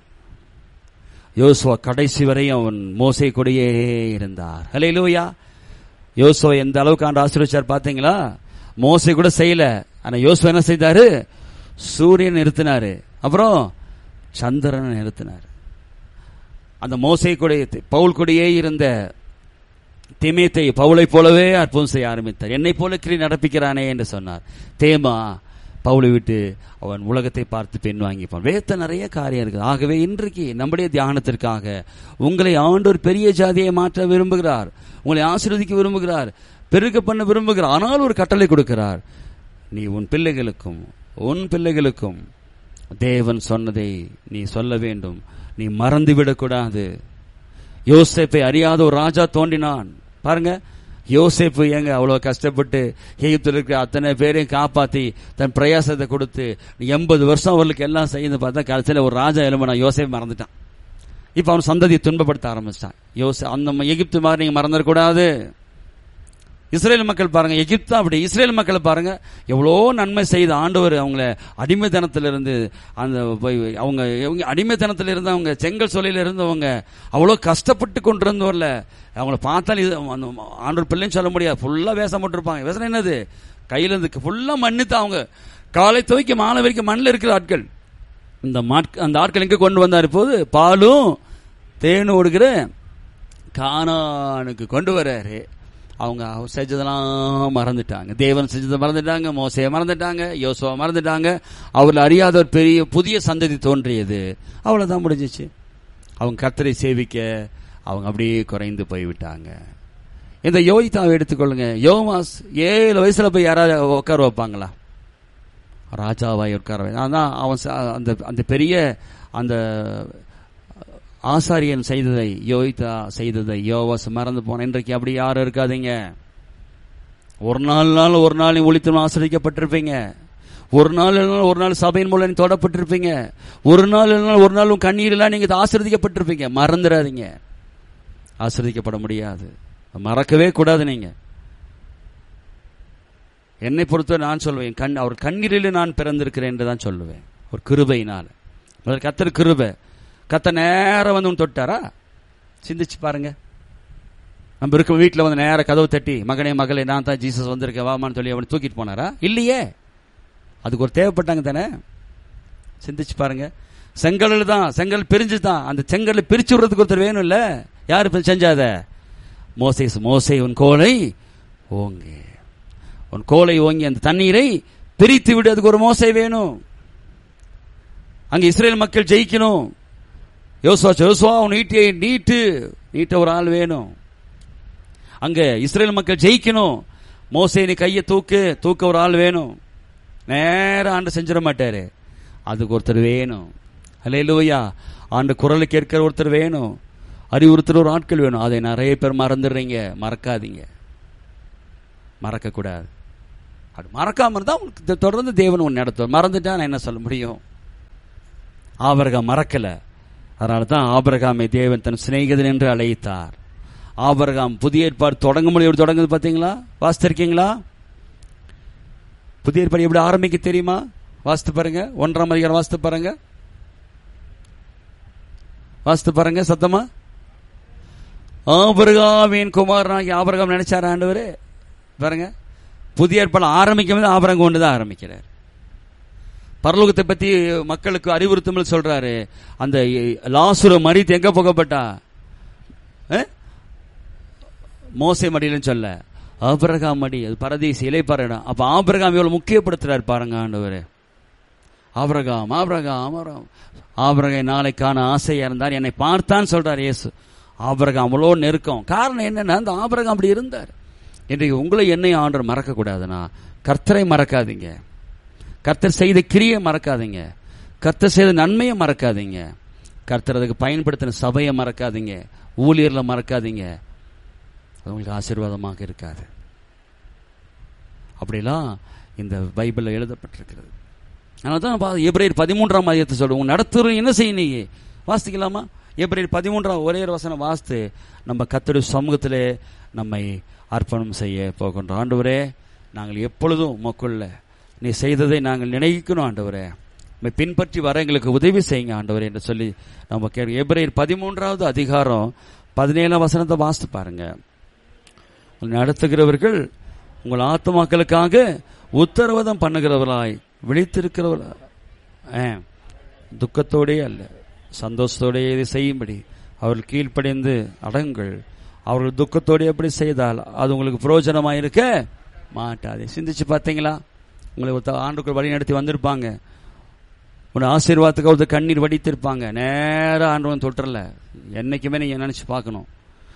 யோசுவா கடைசி வரை அவன் மோசை கொடியே இருந்தார் ஹலே லூயா யோசுவா எந்த அளவுக்கு ஆண்டு ஆசீர்வச்சார் பாத்தீங்களா மோசை கூட செய்யல ஆனா யோசுவா என்ன செய்தாரு சூரியன் நிறுத்தினாரு அப்புறம் சந்திரன் நிறுத்தினார் அந்த மோசை கொடி பவுல் கொடியே இருந்த திமேத்தை பவுலை போலவே அற்புதம் செய்ய ஆரம்பித்தார் என்னை போல கிரி நடப்பிக்கிறானே என்று சொன்னார் தேமா பவுலை விட்டு அவன் உலகத்தை பார்த்து பெண் வாங்கிப்பான் வேத்த நிறைய காரியம் இருக்குது ஆகவே இன்றைக்கு நம்முடைய தியானத்திற்காக உங்களை ஆண்டோர் பெரிய ஜாதியை மாற்ற விரும்புகிறார் உங்களை ஆசீர்வதிக்க விரும்புகிறார் பெருக பண்ண விரும்புகிறார் ஆனால் ஒரு கட்டளை கொடுக்கிறார் நீ உன் பிள்ளைகளுக்கும் உன் பிள்ளைகளுக்கும் தேவன் சொன்னதை நீ சொல்ல வேண்டும் நீ மறந்து விடக்கூடாது யோசேப்பை அறியாத ஒரு ராஜா தோன்றினான் பாருங்க யோசேப்பு ஏங்க அவ்வளோ கஷ்டப்பட்டு எகிப்தில் இருக்கிற அத்தனை பேரையும் காப்பாற்றி தன் பிரயாசத்தை கொடுத்து எண்பது வருஷம் அவர்களுக்கு எல்லாம் செய்து பார்த்தா கடைசியில் ஒரு ராஜா எலும்பு யோசேப் மறந்துட்டான் இப்போ அவன் சந்ததியை துன்பப்படுத்த ஆரம்பிச்சிட்டான் யோசே அந்த எகிப்து மாதிரி நீங்கள் மறந்துடக்கூடாது இஸ்ரேல் மக்கள் பாருங்க எகிப்து அப்படி இஸ்ரேல் மக்களை பாருங்க எவ்வளோ நன்மை செய்த ஆண்டவர் அவங்கள அடிமைத்தனத்திலிருந்து அந்த அவங்க அவங்க அடிமைத்தனத்தில் இருந்து அவங்க செங்கல் சொல்லையில் இருந்தவங்க அவ்வளோ கஷ்டப்பட்டு கொண்டு இருந்தவர்ல அவங்கள பார்த்தால் இது ஆண்டவர் பிள்ளைன்னு சொல்ல முடியாது ஃபுல்லாக வேஷம் போட்டிருப்பாங்க வேஷம் என்னது கையில் இருந்து ஃபுல்லாக மண்ணுத்தான் அவங்க காலை துவைக்க மாலை வரைக்கும் மண்ணில் இருக்கிற ஆட்கள் இந்த மாட் அந்த ஆட்கள் எங்கே கொண்டு வந்தார் போது பாலும் தேனும் ஓடுகிற கானானுக்கு கொண்டு வர்றாரு அவங்க செஞ்சதெல்லாம் மறந்துட்டாங்க தேவன் செஞ்சதை மறந்துட்டாங்க மோசையை மறந்துட்டாங்க யோசுவா மறந்துட்டாங்க அவர்கள் அறியாத ஒரு பெரிய புதிய சந்ததி தோன்றியது அவ்வளோதான் முடிஞ்சிச்சு அவங்க கத்தரை சேவிக்க அவங்க அப்படியே குறைந்து போய்விட்டாங்க இந்த யோகிதாவை எடுத்துக்கொள்ளுங்க யோமாஸ் ஏழு வயசுல போய் யாராவது உட்கார வைப்பாங்களா ராஜாவாய் உட்கார வை அதான் அவன் அந்த அந்த பெரிய அந்த ஆசாரியன் செய்ததை யோகிதா செய்ததை யோவாஸ் மறந்து போன இன்றைக்கு அப்படி யாரும் இருக்காதீங்க ஒரு நாள் நாள் ஒரு நாள் ஒழித்து ஆசிரியக்கப்பட்டிருப்பீங்க ஒரு நாள் இல்லைனாலும் ஒரு நாள் சபையின் மூலம் நீ தொடப்பட்டிருப்பீங்க ஒரு நாள் இல்லைனாலும் ஒரு நாள் கண்ணீரெல்லாம் நீங்க ஆசிரியக்கப்பட்டிருப்பீங்க மறந்துடாதீங்க ஆசிரியக்கப்பட முடியாது மறக்கவே கூடாது நீங்க என்னை பொறுத்த நான் சொல்வேன் கண் அவர் கண்ணீரில் நான் பிறந்திருக்கிறேன் என்று தான் சொல்லுவேன் ஒரு கிருபையினால் கத்தர் கிருபை கத்த நேரம் வந்து தொட்டாரா சிந்திச்சு பாருங்க நம்ம இருக்க வீட்டில் வந்து நேரம் கதவு தட்டி மகனே மகளே நான் தான் ஜீசஸ் வந்திருக்கேன் வாமான்னு சொல்லி அவனை தூக்கிட்டு போனாரா இல்லையே அதுக்கு ஒரு தேவைப்பட்டாங்க தானே சிந்திச்சு பாருங்க செங்கல் தான் செங்கல் பிரிஞ்சு தான் அந்த செங்கல்ல பிரிச்சு விடுறதுக்கு ஒருத்தர் வேணும் இல்ல யாரு செஞ்சாத மோசை மோசை உன் கோலை ஓங்கு உன் கோலை ஓங்கி அந்த தண்ணீரை பிரித்து விடு அதுக்கு ஒரு மோசை வேணும் அங்க இஸ்ரேல் மக்கள் ஜெயிக்கணும் யோசுவா யோசுவா உன் ஈட்டியை நீட்டு நீட்ட ஒரு ஆள் வேணும் அங்க இஸ்ரேல் மக்கள் ஜெயிக்கணும் மோசே நீ கையை தூக்கு தூக்க ஒரு ஆள் வேணும் நேரம் ஆண்டு செஞ்சிட மாட்டாரு அதுக்கு ஒருத்தர் வேணும் அல்லையா ஆண்டு குரலை கேட்கிற ஒருத்தர் வேணும் அறிவுறுத்துற ஒரு ஆட்கள் வேணும் அதை நிறைய பேர் மறந்துடுறீங்க மறக்காதீங்க மறக்கக்கூடாது அப்படி மறக்காம இருந்தா உங்களுக்கு தொடர்ந்து தேவன் ஒன்று நடத்துவார் மறந்துட்டா நான் என்ன சொல்ல முடியும் ஆபரகாம் மறக்கல அதனால தான் ஆபரகாமை தேவன் தன் சிநேகிதன் என்று அழைத்தார் ஆபரகாம் புதிய ஏற்பாடு தொடங்கும் போது எப்படி தொடங்குது பார்த்தீங்களா வாசித்திருக்கீங்களா புதிய ஏற்பாடு எப்படி ஆரம்பிக்க தெரியுமா வாசித்து பாருங்க ஒன்றாம் அதிகாரம் வாசித்து பாருங்க வாசித்து பாருங்க சத்தமா ஆபரகாமின் குமாரனாகி ஆபரகாம் நினைச்சார் ஆண்டவர் பாருங்க புதிய ஏற்பாடு ஆரம்பிக்கும் போது ஆபரகம் கொண்டு தான் ஆரம்பிக்கிறார் பரலோகத்தை பத்தி மக்களுக்கு அறிவுறுத்தும் சொல்றாரு அந்த லாசுர மறித்து எங்க போகப்பட்டா மோசை மடியிலும் சொல்ல ஆபரகாம் மடி அது பரதேசி இலைப்பாறையிடம் அப்ப ஆபரகாம் எவ்வளவு முக்கியப்படுத்துறாரு பாருங்க ஆண்டவர் ஆபரகாம் ஆபரகாம் ஆபரகாம் ஆபரகை நாளைக்கான ஆசையா இருந்தார் என்னை பார்த்தான் சொல்றார் இயேசு ஆபரகாம் அவ்வளோ நெருக்கம் காரணம் என்னன்னா அந்த ஆபரகாம் அப்படி இருந்தார் இன்றைக்கு உங்களை என்னை ஆண்டர் மறக்க கூடாதுன்னா கர்த்தரை மறக்காதீங்க கர்த்தர் செய்த கிரியை மறக்காதீங்க கர்த்தர் செய்த நன்மையை மறக்காதீங்க கர்த்தர் அதுக்கு பயன்படுத்தின சபையை மறக்காதீங்க ஊழியர்ல மறக்காதீங்க அது உங்களுக்கு ஆசீர்வாதமாக இருக்காது அப்படிலாம் இந்த பைபிளில் எழுதப்பட்டிருக்கிறது அதனால தான் எப்ரேர் பதிமூன்றாம் அதிகத்தை சொல்லுவோம் நடத்துற என்ன செய்ய நீ வாசிக்கலாமா எப்ரேர் பதிமூன்றாம் ஒரே வசனம் வாசித்து நம்ம கத்தடி சமூகத்திலே நம்மை அர்ப்பணம் செய்ய போகின்றோம் ஆண்டவரே நாங்கள் எப்பொழுதும் உமக்குள்ள நீ செய்ததை நாங்கள் நினைக்கணும் ஆண்டவரே நம்மை பின்பற்றி வர எங்களுக்கு உதவி செய்யுங்க ஆண்டவரே என்று சொல்லி நம்ம கேட்க எப்ரேர் பதிமூன்றாவது அதிகாரம் பதினேழாம் வசனத்தை வாசித்து பாருங்க நடத்துகிறவர்கள் உங்கள் ஆத்மாக்களுக்காக உத்தரவாதம் பண்ணுகிறவர்களாய் விழித்திருக்கிறவர்களா துக்கத்தோடே அல்ல சந்தோஷத்தோடே இதை செய்யும்படி அவர்கள் கீழ்ப்படைந்து அடங்கள் அவர்கள் துக்கத்தோடு எப்படி செய்தால் அது உங்களுக்கு பிரயோஜனமாக இருக்க மாட்டாது சிந்திச்சு பார்த்தீங்களா உங்களை ஒருத்த ஆண்டுக்குள் வழி நடத்தி வந்திருப்பாங்க உன் ஆசீர்வாதத்துக்கு ஒருத்தர் கண்ணீர் வடித்திருப்பாங்க நேராக ஆண்டவன் தொட்டுறல என்னைக்குமே நீங்கள் நினச்சி பார்க்கணும்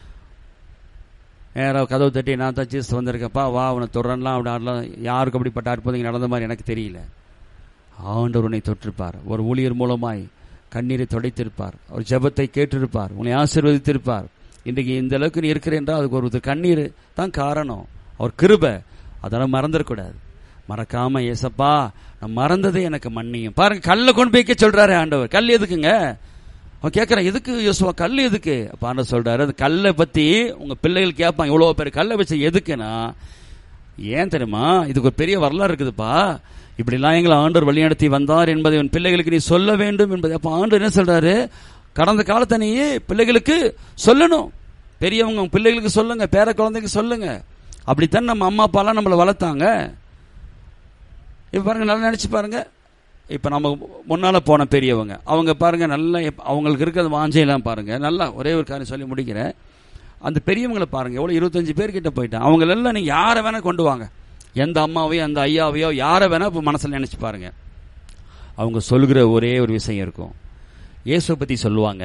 நேராக கதவு தட்டி நான் தான் ஜீஸ் வந்திருக்கப்பா வா அவனை தொடரலாம் அப்படி ஆடலாம் யாருக்கு அப்படிப்பட்ட அற்புதம் நடந்த மாதிரி எனக்கு தெரியல ஆண்டவர் உன்னை தொற்றிருப்பார் ஒரு ஊழியர் மூலமாய் கண்ணீரை துடைத்திருப்பார் அவர் ஜபத்தை கேட்டிருப்பார் உன்னை ஆசீர்வதித்திருப்பார் இன்றைக்கு இந்த அளவுக்கு நீ இருக்கிற என்றால் அதுக்கு ஒரு கண்ணீர் தான் காரணம் அவர் கிருப அதெல்லாம் மறந்துடக்கூடாது மறக்காம ஏசப்பா நான் மறந்ததே எனக்கு மன்னியும் பாருங்க கல்லை கொண்டு போய்க்க சொல்றாரு ஆண்டவர் கல் எதுக்குங்க அவன் கேட்கறான் எதுக்கு யோசுவா கல் எதுக்கு அப்ப ஆண்டவர் சொல்றாரு அந்த கல்லை பத்தி உங்க பிள்ளைகள் கேட்பாங்க இவ்வளவு பேர் கல்லை வச்சு எதுக்குன்னா ஏன் தெரியுமா இதுக்கு ஒரு பெரிய வரலாறு இருக்குதுப்பா இப்படிலாம் எங்களை ஆண்டவர் வழிநடத்தி வந்தார் என்பதை உன் பிள்ளைகளுக்கு நீ சொல்ல வேண்டும் என்பதை அப்ப ஆண்டவர் என்ன சொல்றாரு கடந்த காலத்தை நீ பிள்ளைகளுக்கு சொல்லணும் பெரியவங்க உங்க பிள்ளைகளுக்கு சொல்லுங்க பேர குழந்தைக்கு சொல்லுங்க அப்படித்தான் நம்ம அம்மா அப்பாலாம் நம்மளை வளர்த்தாங்க இப்ப பாருங்க நல்லா நினைச்சு பாருங்க இப்ப நம்ம முன்னால போன பெரியவங்க அவங்க பாருங்க நல்லா அவங்களுக்கு இருக்கிறது வாஞ்சையெல்லாம் பாருங்க நல்லா ஒரே ஒரு காரியம் சொல்லி முடிக்கிறேன் அந்த பெரியவங்களை பாருங்க எவ்வளவு இருபத்தஞ்சு பேர் கிட்ட போயிட்டான் அவங்க எல்லாம் நீங்க யாரை வேணா கொண்டு வாங்க எந்த அம்மாவையோ அந்த ஐயாவையோ யாரை வேணா இப்போ மனசில் நினைச்சு பாருங்க அவங்க சொல்கிற ஒரே ஒரு விஷயம் இருக்கும் இயேசுவை பத்தி சொல்லுவாங்க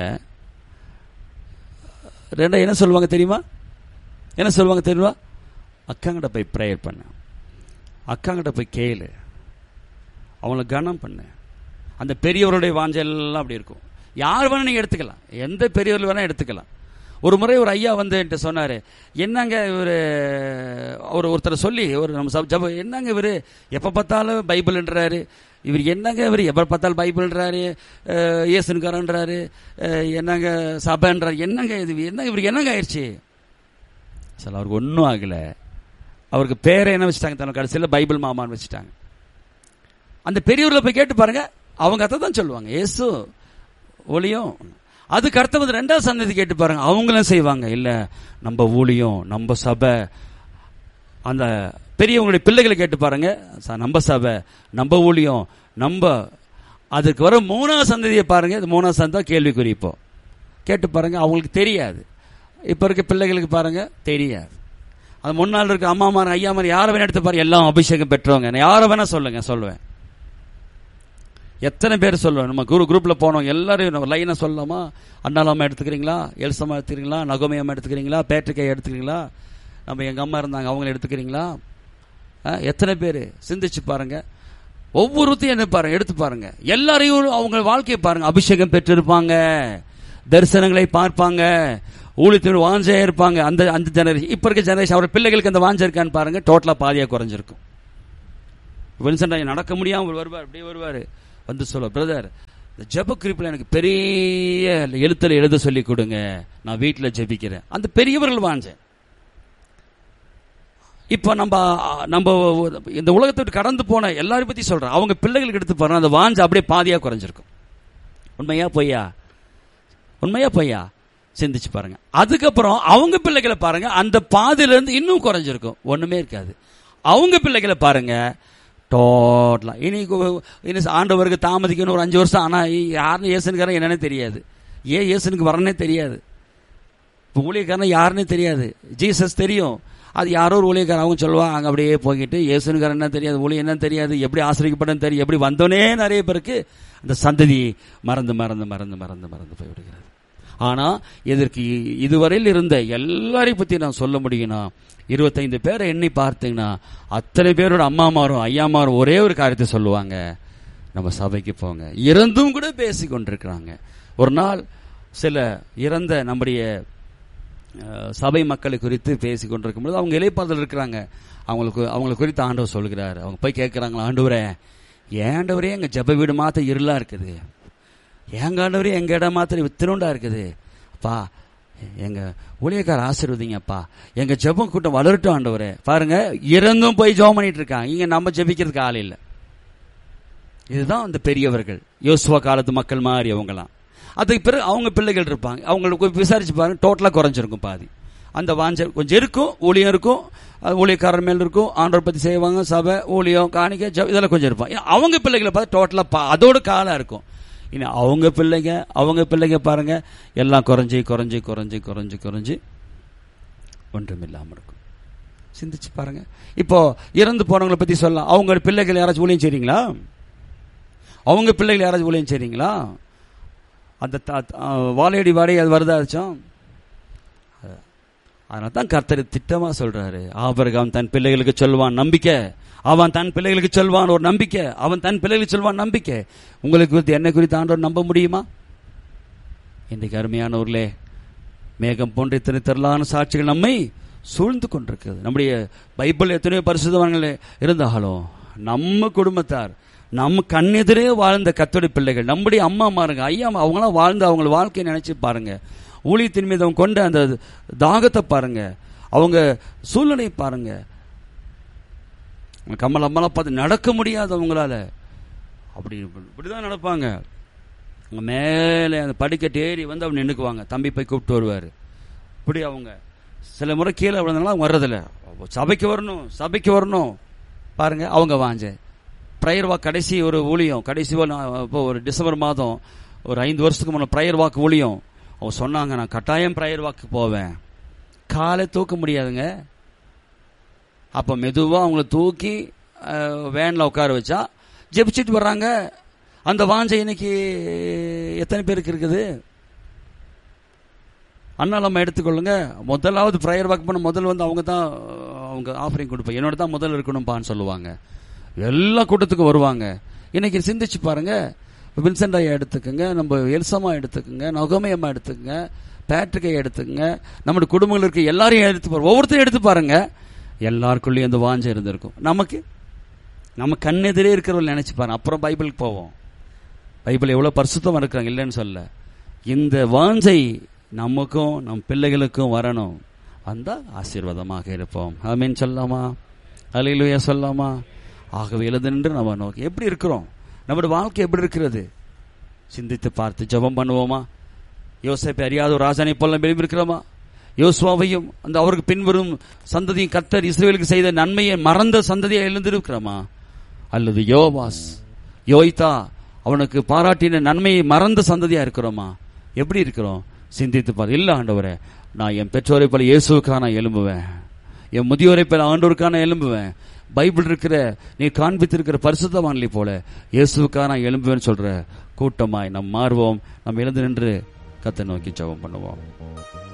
ரெண்டா என்ன சொல்லுவாங்க தெரியுமா என்ன சொல்லுவாங்க தெரியுமா அக்காங்கிட்ட போய் ப்ரேயர் பண்ண அக்காங்கிட்ட போய் கேளு அவங்கள கனம் பண்ணு அந்த பெரியவருடைய வாஞ்செல்லாம் அப்படி இருக்கும் யார் வேணா நீங்க எடுத்துக்கலாம் எந்த பெரியவர்கள் வேணா எடுத்துக்கலாம் ஒரு முறை ஒரு ஐயா வந்து என்கிட்ட சொன்னாரு என்னங்க இவரு அவர் ஒருத்தர் சொல்லி ஒரு நம்ம ஜப என்னங்க இவரு எப்ப பார்த்தாலும் பைபிள்ன்றாரு இவர் என்னங்க இவர் எப்ப பார்த்தாலும் பைபிள்ன்றாரு இயேசுன்காரன்றாரு என்னங்க சபைன்றாரு என்னங்க இது என்ன இவருக்கு என்னங்க ஆயிடுச்சு சார் அவருக்கு ஒன்றும் ஆகல அவருக்கு பேரை என்ன வச்சுட்டாங்க தன்னோட கடைசியில் பைபிள் மாமான்னு வச்சுட்டாங்க அந்த பெரியவர்களை போய் கேட்டு பாருங்க அவங்க அதை தான் சொல்லுவாங்க ஏசு ஒளியும் அதுக்கு அடுத்த வந்து ரெண்டாவது சந்ததி கேட்டு பாருங்க அவங்களும் செய்வாங்க இல்ல நம்ம ஊழியம் நம்ம சபை அந்த பெரியவங்களுடைய பிள்ளைகளை கேட்டு பாருங்க நம்ம சபை நம்ம ஊழியம் நம்ம அதுக்கு வர மூணாவது சந்ததியை பாருங்க இது மூணாவது சந்தா கேள்விக்குறி இப்போ கேட்டு பாருங்க அவங்களுக்கு தெரியாது இப்ப இருக்க பிள்ளைகளுக்கு பாருங்க தெரியாது அது முன்னால் இருக்க அம்மா மாதிரி ஐயா மாதிரி யாரை வேணா எடுத்து பாருங்க எல்லாம் அபிஷேகம் பெற்றவங்க யாரை வேணா சொல்லுங்க சொல்லுவேன் எத்தனை பேர் சொல்லுவேன் நம்ம குரு குரூப்ல போனோம் எல்லாரும் லைனா சொல்லலாமா அண்ணாலாமா எடுத்துக்கிறீங்களா எல்சம்மா எடுத்துக்கிறீங்களா நகோமையம்மா எடுத்துக்கிறீங்களா பேட்ரிக்கை எடுத்துக்கிறீங்களா நம்ம எங்க அம்மா இருந்தாங்க அவங்கள எடுத்துக்கிறீங்களா எத்தனை பேர் சிந்திச்சு பாருங்க ஒவ்வொருத்தையும் என்ன பாருங்க எடுத்து பாருங்க எல்லாரையும் அவங்க வாழ்க்கையை பாருங்க அபிஷேகம் பெற்றிருப்பாங்க தரிசனங்களை பார்ப்பாங்க ஊழியத்தின் வாஞ்சையா இருப்பாங்க அந்த அந்த ஜெனரேஷன் இப்ப இருக்க ஜெனரேஷன் அவர் பிள்ளைகளுக்கு அந்த வாஞ்சை இருக்கான்னு பாருங்க டோட்டலா பாதியா குறைஞ்சிருக்கும் வின்சென்ட் ஐயா நடக்க முடியாமல் வருவார் அப்படியே வருவார் வந்து சொல்ல பிரதர் இந்த ஜெப குறிப்பில் எனக்கு பெரிய எழுத்துல எழுத சொல்லி கொடுங்க நான் வீட்டில் ஜெபிக்கிறேன் அந்த பெரியவர்கள் வாஞ்சேன் இப்ப நம்ம நம்ம இந்த உலகத்தை விட்டு கடந்து போன எல்லாரையும் பத்தி சொல்றேன் அவங்க பிள்ளைகளுக்கு எடுத்து பாருங்க அந்த வாஞ்ச அப்படியே பாதியா குறைஞ்சிருக்கும் உண்மையா பொய்யா உண்மையா பொய்யா சிந்திச்சு பாருங்க அதுக்கப்புறம் அவங்க பிள்ளைகளை பாருங்க அந்த பாதியில இருந்து இன்னும் குறைஞ்சிருக்கும் ஒண்ணுமே இருக்காது அவங்க பிள்ளைகளை பாருங்க டோட்டலா இனி கு- இனி ஆண்டவருக்கு தாமதிக்கணும் ஒரு அஞ்சு வருஷம் ஆனா யாருன்னு இயேசுனுக்காரன் என்னன்னே தெரியாது ஏன் இயேசுனுக்கு வரனே தெரியாது இப்போ ஊழியக்காரன் யாருன்னே தெரியாது ஜீசஸ் தெரியும் அது யாரோ ஒரு ஊழியக்காரன் அவங்க சொல்லுவாங்க அங்கே அப்படியே போய்கிட்டு இயேசுனுக்காரன் என்ன தெரியாது ஊழியம் என்ன தெரியாது எப்படி ஆசிரியப்படும் தெரியும் எப்படி வந்தோனே நிறைய பேருக்கு அந்த சந்ததி மறந்து மறந்து மறந்து மறந்து மறந்து போய் விடுகிறது ஆனா இதற்கு இ- இதுவரையில் இருந்த எல்லாரையும் பத்தி நான் சொல்ல முடியும்னா இருபத்தைந்து பேரை எண்ணி பார்த்தீங்கன்னா அத்தனை பேரோட அம்மாமாரும் ஐயாமாரும் ஒரே ஒரு காரியத்தை சொல்லுவாங்க நம்ம சபைக்கு போங்க இறந்தும் கூட பேசி கொண்டிருக்கிறாங்க ஒரு நாள் சில இறந்த நம்முடைய அஹ், சபை மக்களை குறித்து பேசி கொண்டிருக்கும் பொழுது அவங்க இலைப்பாதல் இருக்கிறாங்க அவங்களுக்கு அவங்களை குறித்து ஆண்டவர் சொல்கிறார் அவங்க போய் கேட்குறாங்களா ஆண்டவரே ஏன் ஆண்டவரே எங்க ஜெப வீடு மாத்த இருளா இருக்குது எங்க ஆண்டவரே எங்க இடம் மாத்திரம் வித்திருண்டா இருக்குது அப்பா எங்க ஊழியக்கார ஆசீர்வதிங்கப்பா எங்க ஜெபம் கூட்டம் வளரட்டும் ஆண்டவரே பாருங்க இறந்தும் போய் ஜெபம் பண்ணிட்டு இருக்காங்க இங்க நம்ம ஜெபிக்கிறதுக்கு ஆள் இல்லை இதுதான் அந்த பெரியவர்கள் யோசுவா காலத்து மக்கள் மாதிரி அவங்கலாம் அதுக்கு பிறகு அவங்க பிள்ளைகள் இருப்பாங்க அவங்களுக்கு விசாரிச்சு பாருங்க டோட்டலா குறைஞ்சிருக்கும் பாதி அந்த வாஞ்ச கொஞ்சம் இருக்கும் ஊழியம் இருக்கும் அது ஊழியக்காரர் மேல் இருக்கும் ஆண்டவர் பத்தி செய்வாங்க சபை ஊழியம் காணிக்கை ஜெபம் இதெல்லாம் கொஞ்சம் இருப்பாங்க ஏன்னா அவங்க பிள்ளைகளை பார்த்து டோட்டலா பா- அதோட காலம் இருக்கும் இனி அவங்க பிள்ளைங்க அவங்க பிள்ளைங்க பாருங்க எல்லாம் குறைஞ்சி குறைஞ்சி குறைஞ்சி குறைஞ்சி குறைஞ்சி ஒன்றும் இல்லாம இருக்கும் சிந்திச்சு பாருங்க இப்போ இறந்து போனவங்களை பத்தி சொல்லலாம் அவங்க பிள்ளைகள் யாராச்சும் ஊழியம் செய்றீங்களா அவங்க பிள்ளைகள் யாராச்சும் ஊழியம் செய்றீங்களா அந்த த- ஆ, வாழையடி வாடகை அது வருதாச்சும் அதனால தான் கர்த்தர் திட்டமா சொல்றாரு ஆபரகாம் தன் பிள்ளைகளுக்கு சொல்வான் நம்பிக்கை அவன் தன் பிள்ளைகளுக்கு சொல்வான் ஒரு நம்பிக்கை அவன் தன் பிள்ளைகளுக்கு சொல்வான் நம்பிக்கை உங்களுக்கு குறித்து என்ன குறித்து ஆண்டவர் நம்ப முடியுமா இன்றைக்கு அருமையானவர்களே மேகம் போன்ற இத்தனை திரளான சாட்சிகள் நம்மை சூழ்ந்து கொண்டிருக்கிறது நம்முடைய பைபிள் எத்தனையோ பரிசுத்தவான்கள் இருந்தாலும் நம்ம குடும்பத்தார் நம்ம கண்ணெதிரே வாழ்ந்த கத்தோடி பிள்ளைகள் நம்முடைய அம்மா மாருங்க ஐயா அவங்களாம் வாழ்ந்து அவங்க வாழ்க்கையை நினைச்சு பாருங்க ஊழியத்தின் மீது அவங்க கொண்ட அந்த தாகத்தை பாருங்க அவங்க சூழ்நிலை பாருங்க கம்மல் அம்மாலாம் பார்த்து நடக்க முடியாது அவங்களால அப்படி இப்படிதான் நடப்பாங்க அவங்க மேலே அந்த படிக்கட்டு ஏறி வந்து அவங்க நின்றுக்குவாங்க தம்பி போய் கூப்பிட்டு வருவார் இப்படி அவங்க சில முறை கீழே விழுந்தாலும் அவங்க வர்றதில்ல சபைக்கு வரணும் சபைக்கு வரணும் பாருங்க அவங்க வாஞ்ச ப்ரையர் வாக் கடைசி ஒரு ஊழியம் கடைசி ஒரு நா- இப்போ ஒரு டிசம்பர் மாதம் ஒரு ஐந்து வருஷத்துக்கு முன்ன ப்ரையர் வாக்கு ஊழியம் அவங்க சொன்னாங்க நான் கட்டாயம் ப்ரையர் வாக்கு போவேன் காலை தூக்க முடியாதுங்க அப்போ மெதுவாக அவங்கள தூக்கி வேனில் உட்கார வச்சா ஜெபிச்சுட்டு வர்றாங்க அந்த வாஞ்சை இன்னைக்கு எத்தனை பேருக்கு இருக்குது அண்ணா நம்ம எடுத்துக்கொள்ளுங்க முதலாவது ப்ரேயர் வாக் பண்ண முதல் வந்து அவங்க தான் அவங்க ஆஃபரிங் கொடுப்பாங்க என்னோட தான் முதல்ல இருக்கணும்ப்பான்னு சொல்லுவாங்க எல்லா கூட்டத்துக்கும் வருவாங்க இன்னைக்கு சிந்திச்சு பாருங்க வின்சென்ட் ஐயா எடுத்துக்கோங்க நம்ம எல்சமா எடுத்துக்கோங்க நகமையம்மா எடுத்துக்கோங்க பேட்ரிக்கை எடுத்துக்கோங்க நம்முடைய குடும்பங்கள் இருக்க எல்லாரையும் எடுத்து பாருங்க ஒவ்வொருத்தரையும் எடுத்து பாருங்க எல்லாருக்குள்ளேயும் அந்த வாஞ்சை இருந்திருக்கும் நமக்கு நம்ம கண்ணெதிரே இருக்கிறவங்க நினைச்சு பாருங்க அப்புறம் பைபிளுக்கு போவோம் பைபிள் எவ்வளவு பரிசுத்தமா இருக்கிறாங்க இல்லைன்னு சொல்ல இந்த வாஞ்சை நமக்கும் நம் பிள்ளைகளுக்கும் வரணும் வந்தா ஆசீர்வாதமாக இருப்போம் ஆமீன் சொல்லாமா அலையிலுயா சொல்லாமா ஆகவே எழுது நின்று நம்ம நோக்கி எப்படி இருக்கிறோம் நம்முடைய வாழ்க்கை எப்படி இருக்கிறது சிந்தித்து பார்த்து ஜெபம் பண்ணுவோமா யோசேப்பை அறியாத ஒரு ராஜானை போல இருக்கிறோமா யோசுவாவையும் அந்த அவருக்கு பின்வரும் சந்ததியும் கர்த்தர் இஸ்ரேலுக்கு செய்த நன்மையை மறந்த சந்ததியை எழுந்திருக்கிறோமா அல்லது யோவாஸ் யோய்தா அவனுக்கு பாராட்டின நன்மையை மறந்த சந்ததியா இருக்கிறோமா எப்படி இருக்கிறோம் சிந்தித்து பாரு இல்ல ஆண்டவரே நான் என் பெற்றோரை போல இயேசுவுக்காக நான் எழும்புவேன் என் முதியோரை போல ஆண்டவருக்காக நான் எழும்புவேன் பைபிள் இருக்கிற நீ காண்பித்திருக்கிற பரிசுத்தவான்களை போல இயேசுவுக்காக நான் எழும்புவேன்னு சொல்ற கூட்டமாய் நம் மாறுவோம் நம்ம எழுந்து நின்று கத்தை நோக்கி ஜெபம் பண்ணுவோம்